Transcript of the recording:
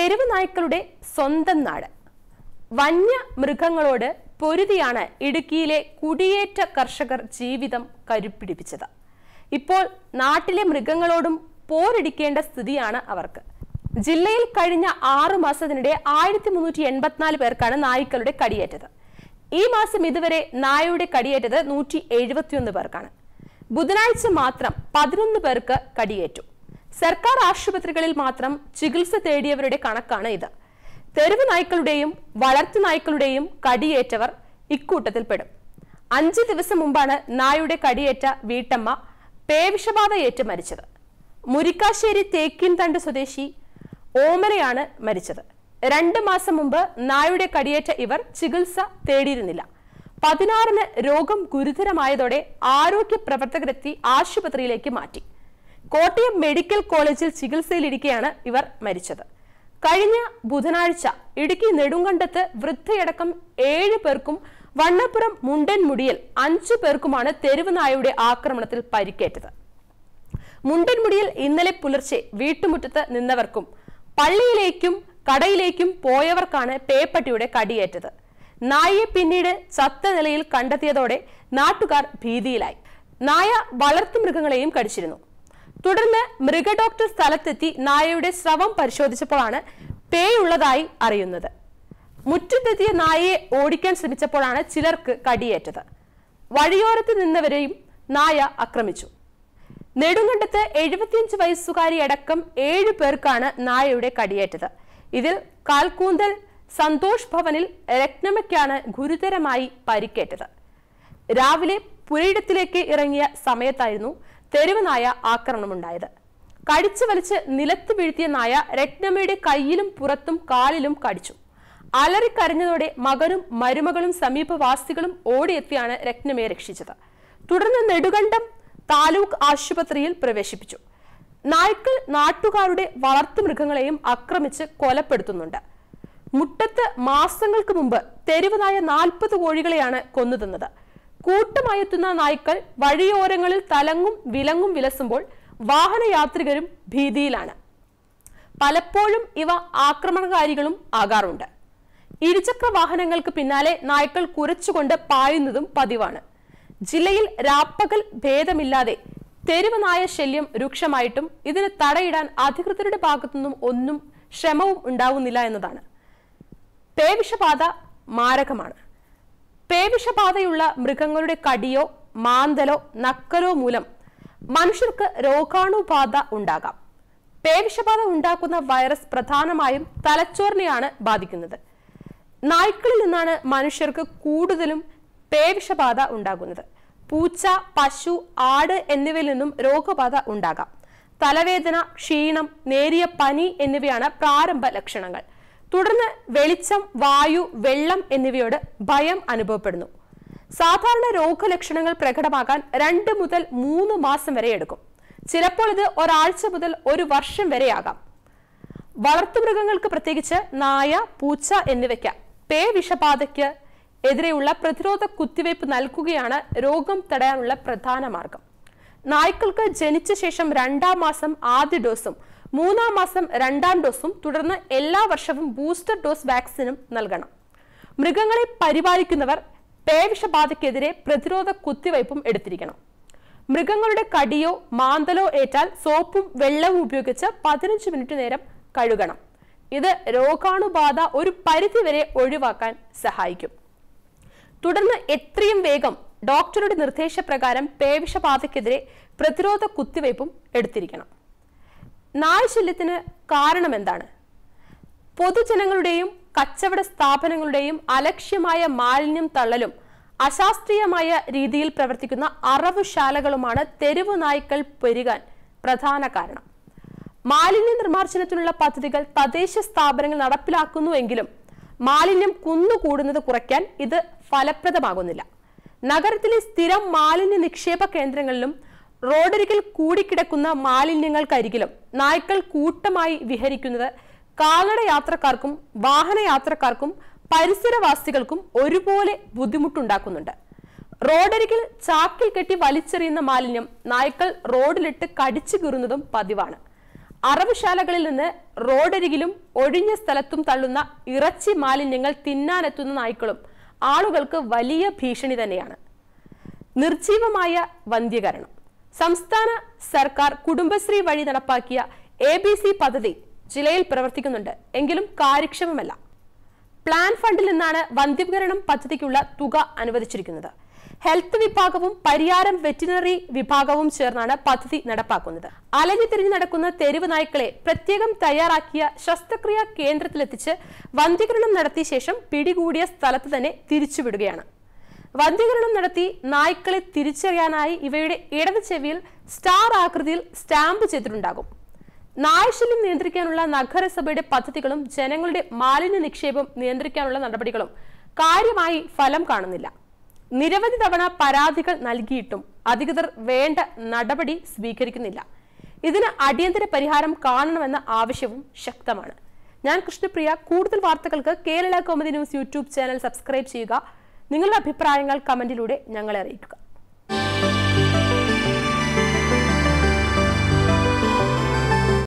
തെരുവ് നായ്ക്കളുടെ സ്വന്തം നാട് വന്യ മൃഗങ്ങളോട് പൊരുതിയാണ് ഇടുക്കിയിലെ കുടിയേറ്റ കർഷകർ ജീവിതം കരുപ്പിടിപ്പിച്ചത് ഇപ്പോൾ നാട്ടിലെ മൃഗങ്ങളോടും പോരടിക്കേണ്ട സ്ഥിതിയാണ് അവർക്ക് ജില്ലയിൽ കഴിഞ്ഞ ആറു മാസത്തിനിടെ ആയിരത്തി മുന്നൂറ്റി എൺപത്തിനാല് പേർക്കാണ് നായ്ക്കളുടെ കടിയേറ്റത് ഈ മാസം ഇതുവരെ നായയുടെ കടിയേറ്റത് നൂറ്റി എഴുപത്തിയൊന്ന് പേർക്കാണ് ബുധനാഴ്ച മാത്രം പതിനൊന്ന് പേർക്ക് കടിയേറ്റു സർക്കാർ ആശുപത്രികളിൽ മാത്രം ചികിത്സ തേടിയവരുടെ കണക്കാണ് ഇത് തെരുവ് നായ്ക്കളുടെയും വളർത്തു നായ്ക്കളുടെയും കടിയേറ്റവർ ഇക്കൂട്ടത്തിൽപ്പെടും അഞ്ച് ദിവസം മുമ്പാണ് നായുടെ കടിയേറ്റ വീട്ടമ്മ പേവിഷബാധയേറ്റ് മരിച്ചത് മുരിക്കാശ്ശേരി തേക്കിൻതണ്ട് സ്വദേശി ഓമനയാണ് മരിച്ചത് രണ്ട് മാസം മുമ്പ് നായുടെ കടിയേറ്റ ഇവർ ചികിത്സ തേടിയിരുന്നില്ല പതിനാറിന് രോഗം ഗുരുതരമായതോടെ ആരോഗ്യ പ്രവർത്തകരെത്തി ആശുപത്രിയിലേക്ക് മാറ്റി കോട്ടയം മെഡിക്കൽ കോളേജിൽ ചികിത്സയിലിരിക്കെയാണ് ഇവർ മരിച്ചത് കഴിഞ്ഞ ബുധനാഴ്ച ഇടുക്കി നെടുങ്കണ്ടത്ത് വൃദ്ധയടക്കം ഏഴ് പേർക്കും വണ്ണപ്പുറം മുണ്ടൻമുടിയിൽ അഞ്ചു പേർക്കുമാണ് തെരുവ് നായയുടെ ആക്രമണത്തിൽ പരിക്കേറ്റത് മുണ്ടൻമുടിയിൽ ഇന്നലെ പുലർച്ചെ വീട്ടുമുറ്റത്ത് നിന്നവർക്കും പള്ളിയിലേക്കും കടയിലേക്കും പോയവർക്കാണ് പേപ്പട്ടിയുടെ കടിയേറ്റത് നായയെ പിന്നീട് ചത്ത നിലയിൽ കണ്ടെത്തിയതോടെ നാട്ടുകാർ ഭീതിയിലായി നായ വളർത്തുമൃഗങ്ങളെയും കടിച്ചിരുന്നു തുടർന്ന് മൃഗഡോക്ടർ സ്ഥലത്തെത്തി നായയുടെ സ്രവം പരിശോധിച്ചപ്പോഴാണ് പേയുള്ളതായി അറിയുന്നത് മുറ്റത്തെത്തിയ നായയെ ഓടിക്കാൻ ശ്രമിച്ചപ്പോഴാണ് ചിലർക്ക് കടിയേറ്റത് വഴിയോരത്ത് നിന്നവരെയും നായ ആക്രമിച്ചു നെടുങ്കണ്ടത്ത് എഴുപത്തിയഞ്ച് വയസ്സുകാരി അടക്കം ഏഴു പേർക്കാണ് നായയുടെ കടിയേറ്റത് ഇതിൽ കാൽക്കൂന്തൽ സന്തോഷ് ഭവനിൽ രത്നമയ്ക്കാണ് ഗുരുതരമായി പരിക്കേറ്റത് രാവിലെ പുരയിടത്തിലേക്ക് ഇറങ്ങിയ സമയത്തായിരുന്നു തെരുവ് നായ ആക്രമണമുണ്ടായത് കടിച്ചു വലിച്ച് നിലത്ത് വീഴ്ത്തിയ നായ രത്നമ്മയുടെ കയ്യിലും പുറത്തും കാലിലും കടിച്ചു അലറിക്കരഞ്ഞതോടെ മകനും മരുമകളും സമീപവാസികളും ഓടിയെത്തിയാണ് രത്നമ്മയെ രക്ഷിച്ചത് തുടർന്ന് നെടുകണ്ടം താലൂക്ക് ആശുപത്രിയിൽ പ്രവേശിപ്പിച്ചു നായ്ക്കൾ നാട്ടുകാരുടെ വളർത്തുമൃഗങ്ങളെയും ആക്രമിച്ച് കൊലപ്പെടുത്തുന്നുണ്ട് മുട്ടത്ത് മാസങ്ങൾക്ക് മുമ്പ് തെരുവ് നായ നാൽപ്പത് കോഴികളെയാണ് കൊന്നുതിന്നത് കൂട്ടമായെത്തുന്ന നായ്ക്കൾ വഴിയോരങ്ങളിൽ തലങ്ങും വിലങ്ങും വിലസുമ്പോൾ വാഹനയാത്രികരും ഭീതിയിലാണ് പലപ്പോഴും ഇവ ആക്രമണകാരികളും ആകാറുണ്ട് ഇരുചക്ര വാഹനങ്ങൾക്ക് പിന്നാലെ നായ്ക്കൾ കുരച്ചുകൊണ്ട് പായുന്നതും പതിവാണ് ജില്ലയിൽ രാപ്പകൽ ഭേദമില്ലാതെ തെരുവ് നായ ശല്യം രൂക്ഷമായിട്ടും ഇതിന് തടയിടാൻ അധികൃതരുടെ ഭാഗത്തുനിന്നും ഒന്നും ശ്രമവും ഉണ്ടാവുന്നില്ല എന്നതാണ് പേവിഷബാധ മാരകമാണ് പേവിഷബാധയുള്ള മൃഗങ്ങളുടെ കടിയോ മാന്തലോ നക്കലോ മൂലം മനുഷ്യർക്ക് രോഗാണുബാധ ഉണ്ടാകാം പേവിഷബാധ ഉണ്ടാക്കുന്ന വൈറസ് പ്രധാനമായും തലച്ചോറിനെയാണ് ബാധിക്കുന്നത് നായ്ക്കളിൽ നിന്നാണ് മനുഷ്യർക്ക് കൂടുതലും പേവിഷബാധ ഉണ്ടാകുന്നത് പൂച്ച പശു ആട് എന്നിവയിൽ നിന്നും രോഗബാധ ഉണ്ടാകാം തലവേദന ക്ഷീണം നേരിയ പനി എന്നിവയാണ് പ്രാരംഭ ലക്ഷണങ്ങൾ തുടർന്ന് വെളിച്ചം വായു വെള്ളം എന്നിവയോട് ഭയം അനുഭവപ്പെടുന്നു സാധാരണ രോഗലക്ഷണങ്ങൾ പ്രകടമാകാൻ രണ്ട് മുതൽ മൂന്ന് മാസം വരെ എടുക്കും ചിലപ്പോൾ ഇത് ഒരാഴ്ച മുതൽ ഒരു വർഷം വരെയാകാം വളർത്തുമൃഗങ്ങൾക്ക് പ്രത്യേകിച്ച് നായ പൂച്ച എന്നിവയ്ക്ക് പേ വിഷബാധയ്ക്ക് എതിരെയുള്ള പ്രതിരോധ കുത്തിവയ്പ് നൽകുകയാണ് രോഗം തടയാനുള്ള പ്രധാന മാർഗം നായ്ക്കൾക്ക് ജനിച്ച ശേഷം രണ്ടാം മാസം ആദ്യ ഡോസും മൂന്നാം മാസം രണ്ടാം ഡോസും തുടർന്ന് എല്ലാ വർഷവും ബൂസ്റ്റർ ഡോസ് വാക്സിനും നൽകണം മൃഗങ്ങളെ പരിപാലിക്കുന്നവർ പേവിഷബാധയ്ക്കെതിരെ പ്രതിരോധ കുത്തിവയ്പും എടുത്തിരിക്കണം മൃഗങ്ങളുടെ കടിയോ മാന്തലോ ഏറ്റാൽ സോപ്പും വെള്ളവും ഉപയോഗിച്ച് പതിനഞ്ച് മിനിറ്റ് നേരം കഴുകണം ഇത് രോഗാണുബാധ ഒരു പരിധിവരെ ഒഴിവാക്കാൻ സഹായിക്കും തുടർന്ന് എത്രയും വേഗം ഡോക്ടറുടെ നിർദ്ദേശപ്രകാരം പേവിഷബാധയ്ക്കെതിരെ പ്രതിരോധ കുത്തിവയ്പും എടുത്തിരിക്കണം നായശല്യത്തിന് കാരണം എന്താണ് പൊതുജനങ്ങളുടെയും കച്ചവട സ്ഥാപനങ്ങളുടെയും അലക്ഷ്യമായ മാലിന്യം തള്ളലും അശാസ്ത്രീയമായ രീതിയിൽ പ്രവർത്തിക്കുന്ന അറവുശാലകളുമാണ് തെരുവു നായ്ക്കൾ പെരുകാൻ പ്രധാന കാരണം മാലിന്യ നിർമ്മാർജ്ജനത്തിനുള്ള പദ്ധതികൾ തദ്ദേശ സ്ഥാപനങ്ങൾ നടപ്പിലാക്കുന്നുവെങ്കിലും മാലിന്യം കുന്നുകൂടുന്നത് കുറയ്ക്കാൻ ഇത് ഫലപ്രദമാകുന്നില്ല നഗരത്തിലെ സ്ഥിരം മാലിന്യ നിക്ഷേപ കേന്ദ്രങ്ങളിലും റോഡരികിൽ കൂടിക്കിടക്കുന്ന മാലിന്യങ്ങൾക്കരികിലും നായ്ക്കൾ കൂട്ടമായി വിഹരിക്കുന്നത് കാൽനട യാത്രക്കാർക്കും വാഹന യാത്രക്കാർക്കും പരിസരവാസികൾക്കും ഒരുപോലെ ബുദ്ധിമുട്ടുണ്ടാക്കുന്നുണ്ട് റോഡരികിൽ ചാക്കിൽ കെട്ടി വലിച്ചെറിയുന്ന മാലിന്യം നായ്ക്കൾ റോഡിലിട്ട് കടിച്ചു കീറുന്നതും പതിവാണ് അറവുശാലകളിൽ നിന്ന് റോഡരികിലും ഒഴിഞ്ഞ സ്ഥലത്തും തള്ളുന്ന ഇറച്ചി മാലിന്യങ്ങൾ തിന്നാനെത്തുന്ന നായ്ക്കളും ആളുകൾക്ക് വലിയ ഭീഷണി തന്നെയാണ് നിർജീവമായ വന്ധ്യകരണം സംസ്ഥാന സർക്കാർ കുടുംബശ്രീ വഴി നടപ്പാക്കിയ എ ബി സി പദ്ധതി ജില്ലയിൽ പ്രവർത്തിക്കുന്നുണ്ട് എങ്കിലും കാര്യക്ഷമമല്ല പ്ലാൻ ഫണ്ടിൽ നിന്നാണ് വന്ധ്യീകരണം പദ്ധതിക്കുള്ള തുക അനുവദിച്ചിരിക്കുന്നത് ഹെൽത്ത് വിഭാഗവും പരിയാരം വെറ്റിനറി വിഭാഗവും ചേർന്നാണ് പദ്ധതി നടപ്പാക്കുന്നത് അലഞ്ഞു തിരിഞ്ഞു നടക്കുന്ന തെരുവ് നായ്ക്കളെ പ്രത്യേകം തയ്യാറാക്കിയ ശസ്ത്രക്രിയാ കേന്ദ്രത്തിലെത്തിച്ച് വന്ധ്യീകരണം നടത്തിയ ശേഷം പിടികൂടിയ സ്ഥലത്ത് തന്നെ തിരിച്ചുവിടുകയാണ് വന്ധ്യീകരണം നടത്തി നായ്ക്കളെ തിരിച്ചറിയാനായി ഇവയുടെ ഇടത് ചെവിയിൽ സ്റ്റാർ ആകൃതിയിൽ സ്റ്റാമ്പ് ചെയ്തിട്ടുണ്ടാകും നായശല്യം നിയന്ത്രിക്കാനുള്ള നഗരസഭയുടെ പദ്ധതികളും ജനങ്ങളുടെ മാലിന്യ നിക്ഷേപം നിയന്ത്രിക്കാനുള്ള നടപടികളും കാര്യമായി ഫലം കാണുന്നില്ല നിരവധി തവണ പരാതികൾ നൽകിയിട്ടും അധികൃതർ വേണ്ട നടപടി സ്വീകരിക്കുന്നില്ല ഇതിന് അടിയന്തര പരിഹാരം കാണണമെന്ന ആവശ്യവും ശക്തമാണ് ഞാൻ കൃഷ്ണപ്രിയ കൂടുതൽ വാർത്തകൾക്ക് Kerala comedy news YouTube channel subscribe ചെയ്യുക നിങ്ങളുടെ അഭിപ്രായങ്ങൾ കമന്റിലൂടെ ഞങ്ങളെ അറിയിക്കുക